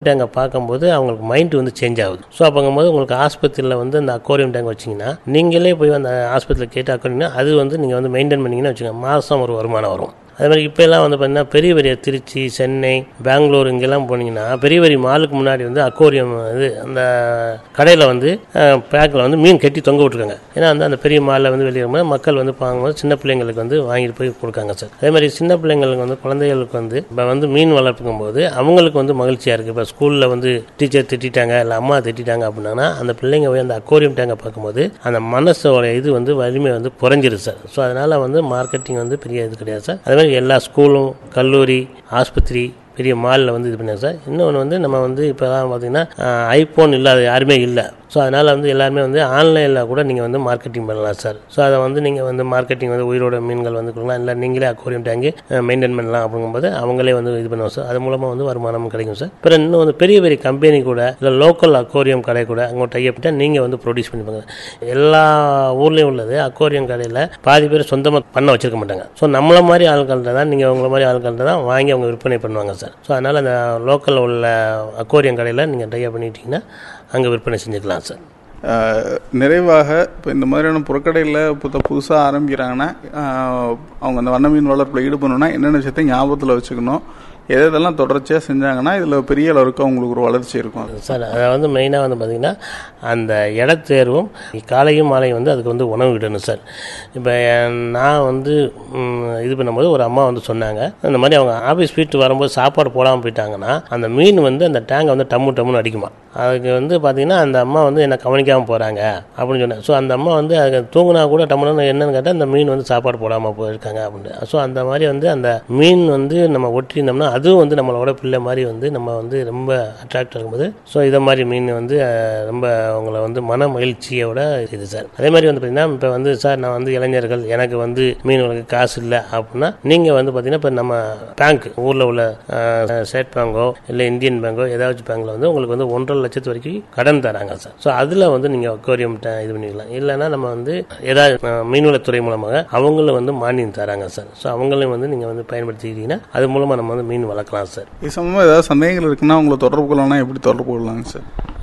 டேங்கை பார்க்கும்போது அவங்களுக்கு மைண்ட் வந்து சேஞ்ச் ஆகுது ஸோ அப்போங்கும்போது உங்களுக்கு ஆஸ்பத்திரியில் வந்து அந்த அக்வாரியம் டேங்க் வச்சிங்கன்னா நீங்களே போய் அந்த ஆஸ்பத்திரியில் கேட்டு அக்வாரியம் அது வந்து நீங்கள் வந்து மெயின்டைன் பண்ணிங்கன்னா வச்சுக்கோங்க மாதம் ஒரு வருமானம் வரும் அதே மாதிரி இப்போ எல்லாம் வந்து பார்த்தீங்கன்னா பெரிய பெரிய திருச்சி சென்னை பெங்களூர் இங்கெல்லாம் போனீங்கன்னா பெரிய பெரிய மாலுக்கு முன்னாடி வந்து அக்வாரியம் இது அந்த கடையில் வந்து பேக்கில் வந்து மீன் கட்டி தொங்க விட்ருக்காங்க ஏன்னா வந்து அந்த பெரிய மாலில் வந்து வெளியே வரும்போது மக்கள் வந்து வாங்கும்போது சின்ன பிள்ளைங்களுக்கு வந்து வாங்கிட்டு போய் கொடுக்காங்க சார் அதே மாதிரி சின்ன பிள்ளைங்களுக்கு வந்து குழந்தைகளுக்கு வந்து இப்போ வந்து மீன் வளர்ப்புக்கும் போது அவங்களுக்கு வந்து மகிழ்ச்சியாக இருக்குது இப்போ ஸ்கூலில் வந்து டீச்சர் திட்டாங்க இல்லை அம்மா திட்டாங்க அப்படின்னா அந்த பிள்ளைங்க போய் அந்த அக்வாரியம் டேங்கை பார்க்கும்போது அந்த மனசோட இது வந்து வலிமை வந்து குறைஞ்சிருது சார் ஸோ அதனால் வந்து மார்க்கெட்டிங் வந்து பெரிய இது கிடையாது சார் அதே மாதிரி எல்லா ஸ்கூலும் கல்லூரி ஆஸ்பத்திரி பெரிய மாலில் வந்து இது பண்ணாங்க சார் இன்னொன்று வந்து நம்ம வந்து இப்போலாம் பார்த்தீங்கன்னா ஐஃபோன் இல்லாத யாருமே இல்லை ஸோ அதனால் வந்து எல்லாருமே வந்து ஆன்லைனில் கூட நீங்கள் வந்து மார்க்கெட்டிங் பண்ணலாம் சார் ஸோ அதை வந்து நீங்கள் வந்து மார்க்கெட்டிங் வந்து உயிரோட மீன்கள் வந்து கொடுக்கலாம் இல்லை நீங்களே அக்வாரியம் டேங்கு மெயின்டைன் பண்ணலாம் அப்படிங்கும்போது அவங்களே வந்து இது பண்ணுவோம் சார் அது மூலமாக வந்து வருமானமும் கிடைக்கும் சார் அப்புறம் இன்னும் வந்து பெரிய பெரிய கம்பெனி கூட இல்லை லோக்கல் அக்வாரியம் கடை கூட அவங்க டைப்பிட்டா நீங்கள் வந்து ப்ரொடியூஸ் பண்ணிப்பாங்க எல்லா ஊர்லேயும் உள்ளது அக்வாரியம் கடையில் பாதி பேர் சொந்தமாக பண்ண வச்சிருக்க மாட்டாங்க ஸோ நம்மள மாதிரி ஆட்கள்கிட்ட தான் நீங்கள் உங்களை மாதிரி ஆட்கள்கிட்ட தான் வாங்கி அவங்க விற்பனை பண்ணுவாங்க சார் ஸோ அதனால் அந்த லோக்கலில் உள்ள அக்வாரியம் கடையில் நீங்கள் டைப் பண்ணிட்டீங்கன்னா அங்கே விற்பனை செஞ்சுக்கலாம் சார் ஆஹ் நிறைவாக இப்போ இந்த மாதிரியான புறக்கடையில் இப்போ புதுசாக ஆரம்பிக்கிறாங்கன்னா ஆஹ் அவங்க அந்த வண்ண மீன் வளர்ப்பில் ஈடுபடணும்னா என்னென்ன விஷயத்தை ஞாபகத்தில் வச்சுக்கணும் எது எதெல்லாம் தொடர்ச்சியாக செஞ்சாங்கன்னா இதில் பெரிய அளவுக்கு அவங்களுக்கு ஒரு வளர்ச்சி இருக்கும் சார் அதை வந்து மெயினாக வந்து பார்த்திங்கன்னா அந்த இடத்தேர்வும் காலையும் மாலையும் வந்து அதுக்கு வந்து உணவு விடணும் சார் இப்போ நான் வந்து ம், இது பண்ணும்போது ஒரு அம்மா வந்து சொன்னாங்க இந்த மாதிரி அவங்க ஆஃபீஸ் வீட்டு வரும்போது சாப்பாடு போடாமல் போயிட்டாங்கன்னா அந்த மீன் வந்து அந்த டேங்கை வந்து டம்மு டம்முன்னு அடிக்குமா அதுக்கு வந்து பார்த்திங்கன்னா அந்த அம்மா வந்து என்னை கவனிக்காமல் போகிறாங்க அப்படின்னு சொன்னேன் ஸோ அந்த அம்மா வந்து அதுக்கு தூங்கினா கூட டம்முன்னு என்னன்னு கேட்டால் அந்த மீன் வந்து சாப்பாடு போடாமல் போயிருக்காங்க அப்படின்னு ஸோ அந்த மாதிரி வந்து அந்த மீன் வந்து நம்ம ஒட்டியிருந்தோம்னா அதுவும் வந்து நம்மளோட பிள்ளை மாதிரி வந்து நம்ம வந்து ரொம்ப அட்ராக்ட் ஆகும்போது ஸோ இதை மாதிரி மீன் வந்து அஹ், ரொம்ப அவங்கள வந்து மன மகிழ்ச்சியோட இது சார் அதே மாதிரி வந்து பார்த்தீங்கன்னா இப்போ வந்து சார் நான் வந்து இளைஞர்கள் எனக்கு வந்து மீன் வளர்க்க காசு இல்லை அப்படின்னா நீங்கள் வந்து பார்த்தீங்கன்னா இப்போ நம்ம பேங்க் ஊரில் உள்ள அஹ், ஸ்டேட் பேங்கோ இல்லை இந்தியன் பேங்கோ ஏதாச்சும் பேங்க்ல வந்து உங்களுக்கு வந்து ஒன்றரை லட்சத்து வரைக்கும் கடன் தராங்க சார் ஸோ அதில் வந்து நீங்கள் அக்வாரியம் இது பண்ணிக்கலாம் இல்லைன்னா நம்ம வந்து ஏதாவது அஹ், மீன்வளத்துறை மூலமாக அவங்களும் வந்து மானியம் தராங்க சார் ஸோ அவங்களையும் வந்து நீங்கள் வந்து பயன்படுத்திக்கிட்டீங்கன்னா அது மூலமாக நம்ம வந்து மீன் வளர்க்கலாம் சார் இது சம்பந்தமாக ஏதாவது சந்தேகங்கள் இருக்குன்னா உங்களை தொடர்பு கொள்ளலாம் எப்படி தொடர்பு கொள்ளலாங்க சார்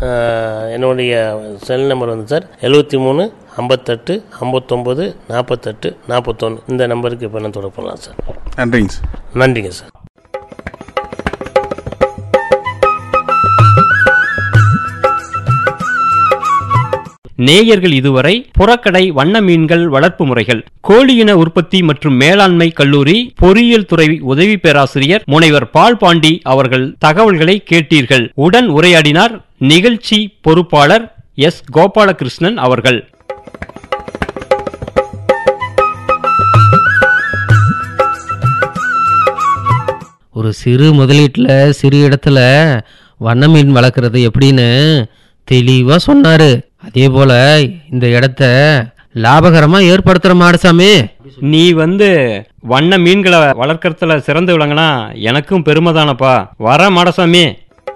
ஆஹ் என்னுடைய செல் நம்பர் வந்து சார் எழுபத்தி மூணு ஐம்பத்தெட்டு ஐம்பத்தொம்போது நாற்பத்தெட்டு நாற்பத்தொன்று இந்த நம்பருக்கு இப்போ நான் தொடர்பு பண்ணலாம் சார் நன்றிங்க சார் நன்றிங்க சார் நேயர்கள் இதுவரை புறக்கடை வண்ண மீன்கள் வளர்ப்பு முறைகள் கோழியின உற்பத்தி மற்றும் மேலாண்மை கல்லூரி பொறியியல் துறை உதவி பேராசிரியர் முனைவர் பால் பாண்டி அவர்கள் தகவல்களை கேட்டீர்கள் உடன் உரையாடினார் நிகழ்ச்சி பொறுப்பாளர் எஸ் கோபாலகிருஷ்ணன் அவர்கள் ஒரு சிறு முதலீட்டில் சிறு இடத்துல வண்ண மீன் வளர்க்குறது எப்படின்னு தெளிவாக சொன்னார் அதே போல் இந்த இடத்த லாபகரமாக ஏற்படுத்துகிற மாடசாமி நீ வந்து வண்ண மீன்களை வளர்க்கறதுல சிறந்து விளங்கினா எனக்கும் பெருமைதானப்பா வர மாடசாமி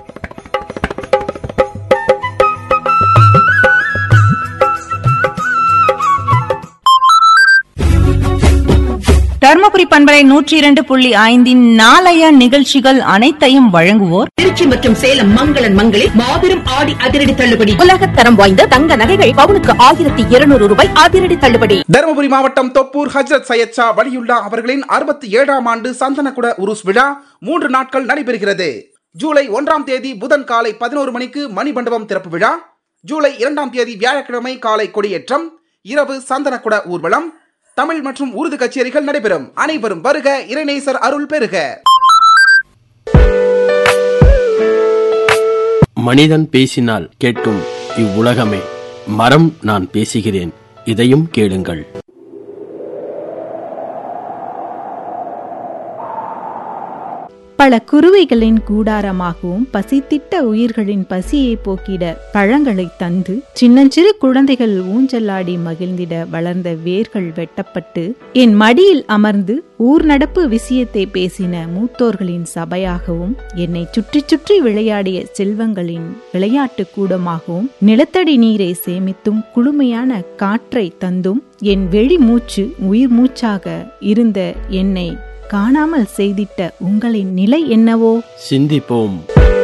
தர்மபுரி பண்பலை நூற்றி இரண்டு புள்ளி ஐந்தின் நாளைய நிகழ்ச்சிகள் அனைத்தையும் வழங்குவோர் திருச்சி மற்றும் சேலம் மங்களன் மங்களில் மாபெரும் ஆடி அதிரடி தள்ளுபடி உலகத் தரம் வாய்ந்த தங்க நகைகள் பவுனுக்கு ஆயிரத்தி இருநூறு ரூபாய் அதிரடி தள்ளுபடி தருமபுரி மாவட்டம் தொப்பூர் ஹஜ்ரத் சையத் ஷா வலியுல்லா அவர்களின் அறுபத்தி ஏழாம் ஆண்டு சந்தனக்குட உருஸ் விழா மூன்று நாட்கள் நடைபெறுகிறது ஜூலை ஒன்றாம் தேதி புதன் காலை பதினோரு மணிக்கு மணிமண்டபம் திறப்பு விழா ஜூலை இரண்டாம் தேதி வியாழக்கிழமை காலை கொடியேற்றம் இரவு சந்தனக்குட ஊர்வலம் தமிழ் மற்றும் உருது கச்சேரிகள் நடைபெறும் அனைவரும் வருக இறைநேசர் அருள் பெறுக மனிதன் பேசினால் கேட்கும் இவ்வுலகமே மரம் நான் பேசுகிறேன் இதையும் கேளுங்கள் பல குருவிகளின் கூடாரமாகவும் பசித்திட்ட உயிர்களின் பசியை போக்கிட பழங்களை தந்து சின்னஞ்சிறு குழந்தைகள் ஊஞ்சலாடி மகிழ்ந்திட வளர்ந்த வேர்கள் வெட்டப்பட்டு என் மடியில் அமர்ந்து ஊர் நடப்பு விஷயத்தை பேசின மூத்தோர்களின் சபையாகவும் என்னை சுற்றி சுற்றி விளையாடிய செல்வங்களின் விளையாட்டு கூடமாகவும் நிலத்தடி நீரை சேமித்தும் குளுமையான காற்றை தந்தும் என் வெளி மூச்சு உயிர் மூச்சாக இருந்த என்னை காணாமல் செய்திட்ட உங்களின் நிலை என்னவோ சிந்திப்போம்